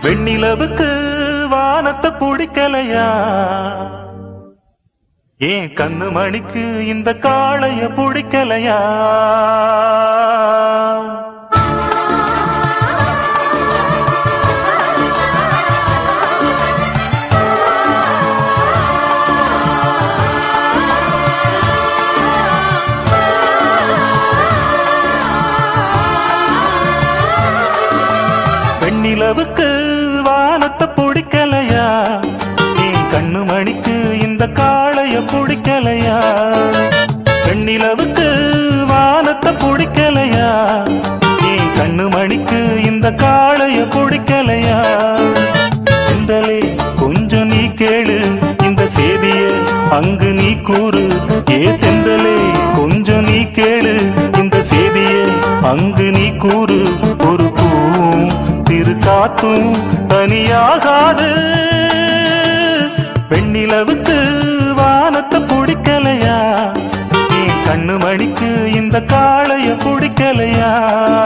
வெண்ணிலவுக்கு வானத்தை பிடிக்கலையா ஏன் கண்ணு மணிக்கு இந்த காளைய பிடிக்கலையா வெண்ணிலவுக்கு வானத்தை பிடிக்கலையா ஏன் கண்ணு மணிக்கு இந்த காளைய பிடிக்கலையா வெண்ணிலவுக்கு வானத்தை பிடிக்கலையா ஏன் கண்ணு மணிக்கு இந்த காளைய பிடிக்கலையா சென்றலே கொஞ்சம் நீ கேளு இந்த செய்திய அங்கு நீ கூறு ஏ தென்றலே கொஞ்சம் நீ கேளு இந்த செய்திய அங்கு நீ கூறு ஒரு பூவும் சிறு காத்தும் தனியாகாது வெண்ணிலவுக்கு வானத்தை பிடிக்கலையா என் கண்ணு மணிக்கு இந்த காளைய பிடிக்கலையா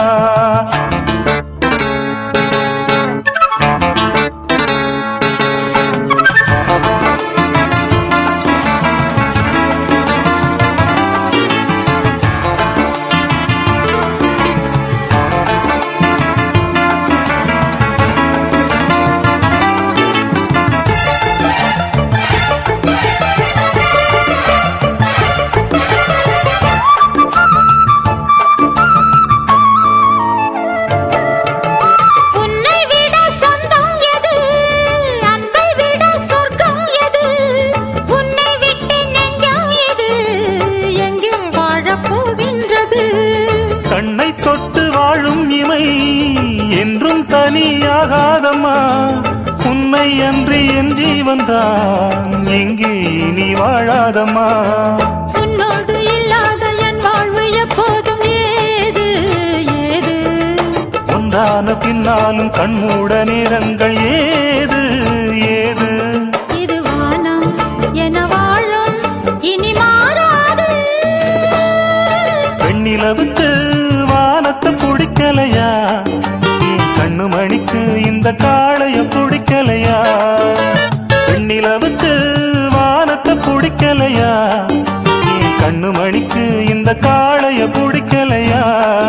உன்னை விட சொந்தம் எது அன்பை விட சொர்க்கம் எது உன்னை விட்டு நெஞ்சம் எது எங்கே வாழப் போகின்றது கண்ணை தொட்டு வாழும் இமை என்றும் தனியாகாதம்மா உன்னை அன்றி என் ஜீவன்தான் எங்கே இனி வாழாதம்மா உன்னோடு இல்லாத என் வாழ்வு எப்போதும் ஏது ஏது ஒன்றான பின்னாலும் கண்மூட நேரங்கள் ஏது ஏது இது வானம் என வாழும் இனி மாறாது வெண்ணிலவுக்கு வானத்தை பிடிக்கலையா என் கண்ணு மணிக்கு இந்த காளைய பிடிக்கலையா வெண்ணிலவுக்கு வானத்தை பிடிக்கலையா என் கண்ணு மணிக்கு இந்த காளைய பிடிக்கலையா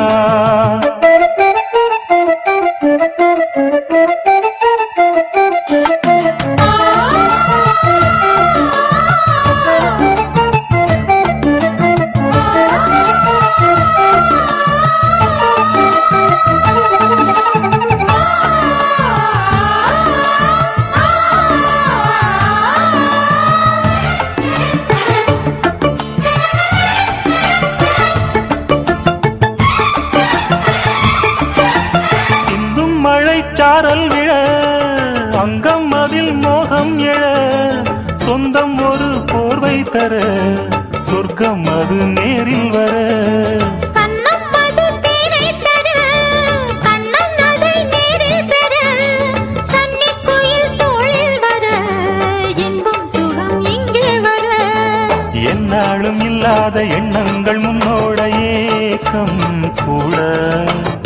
இந்தும் மழை சாரல் விழ அங்கம் அதில் மோகம் எழ சொந்தம் ஒரு போர்வை தர சொர்க்கம் அது நேரில் வர கண்ணம் அது தேனை தர கண்ணன் அதை நேரில் பெற சன்னிக் குயில் தோளில் வர இன்பம் சுகம் இங்கே வர என்னாலும் இல்லாத எண்ணங்கள் முன்னோட ஏக்கம் கூட